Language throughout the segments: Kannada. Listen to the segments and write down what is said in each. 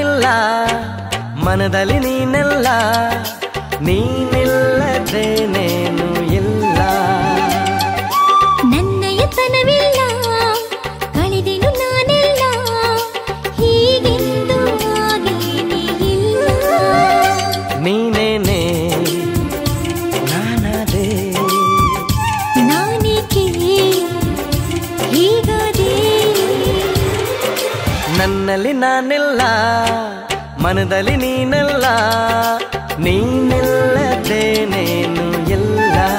ನಾನಿಲ್ಲ ಮನದಲ್ಲಿ ನೀನೆಲ್ಲ ನೀನಿಲ್ಲದೇನೇನು ಇಲ್ಲ ನನ್ನಯತನವಿಲ್ಲ ಕಳೆದೆನು ನಾನೆಲ್ಲ ಹೀಗೆಂದು ಆಗೇನೇ ಇಲ್ಲ ನೀನೇನೆ ನಾನದೇ ನಾನೇಕೆ ಹೀಗಾದೆ ನನ್ನಲ್ಲಿ ನಾನಿಲ್ಲ ಮನದಲ್ಲಿ ನೀನೆಲ್ಲ ನೀನಿಲ್ಲದೇನೇನು ಇಲ್ಲ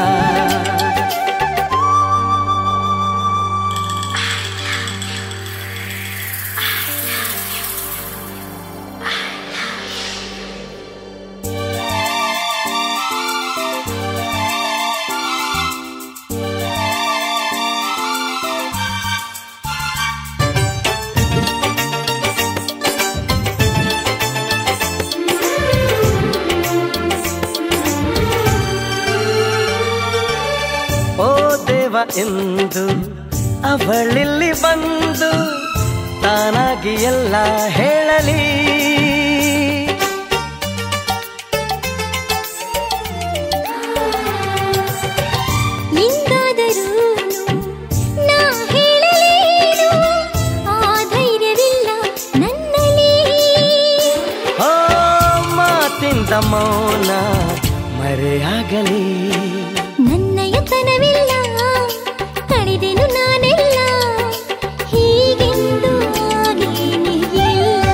ಓ ದೇವ ಎಂದು ಅವಳಿಲ್ಲಿ ಬಂದು ತಾನಾಗಿ ಎಲ್ಲ ಹೇಳಲಿ ಎಂದಾದರೂ ನಾ ಹೇಳಲೇನು ಆ ಧೈರ್ಯವಿಲ್ಲ ನನ್ನಲ್ಲಿ ಓ ಮಾತಿಂದ ಮೌನ ಮರೆಯಾಗಲಿ ನನ್ನಯತನವಿಲ್ಲ ಕಳೆದೆನು ನಾನೆಲ್ಲ ಹೀಗೆಂದು ಆಗೇನೇ ಇಲ್ಲ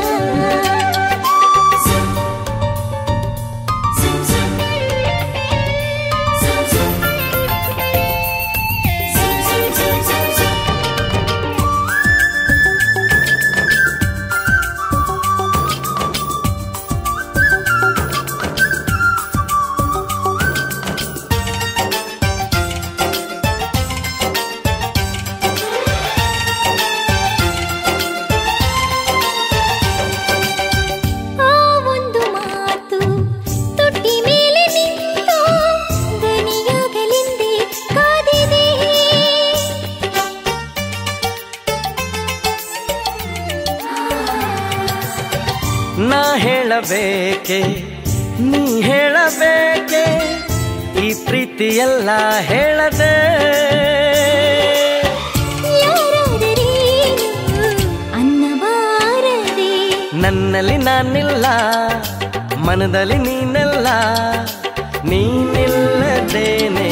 ಆ ಒಂದು ಮಾತು ತೊಟ್ಟಿ ಮೇಲೆ ನಿಂತು ದನಿಯಾಗಲೆಂದೇ ಕಾದಿದೆ ನಾ ಹೇಳಬೇಕೆ ನೀ ಹೇಳಬೇಕೆ ಈ ಪ್ರೀತಿಯೆಲ್ಲ ಹೇಳದೆ ಯಾರಾದರೇನು ಅನ್ನಬಾರದೆ ನನ್ನಲ್ಲಿ ನಾನಿಲ್ಲ ಮನದಲ್ಲಿ ನೀನೆಲ್ಲ ನೀನಿಲ್ಲದೇನೆ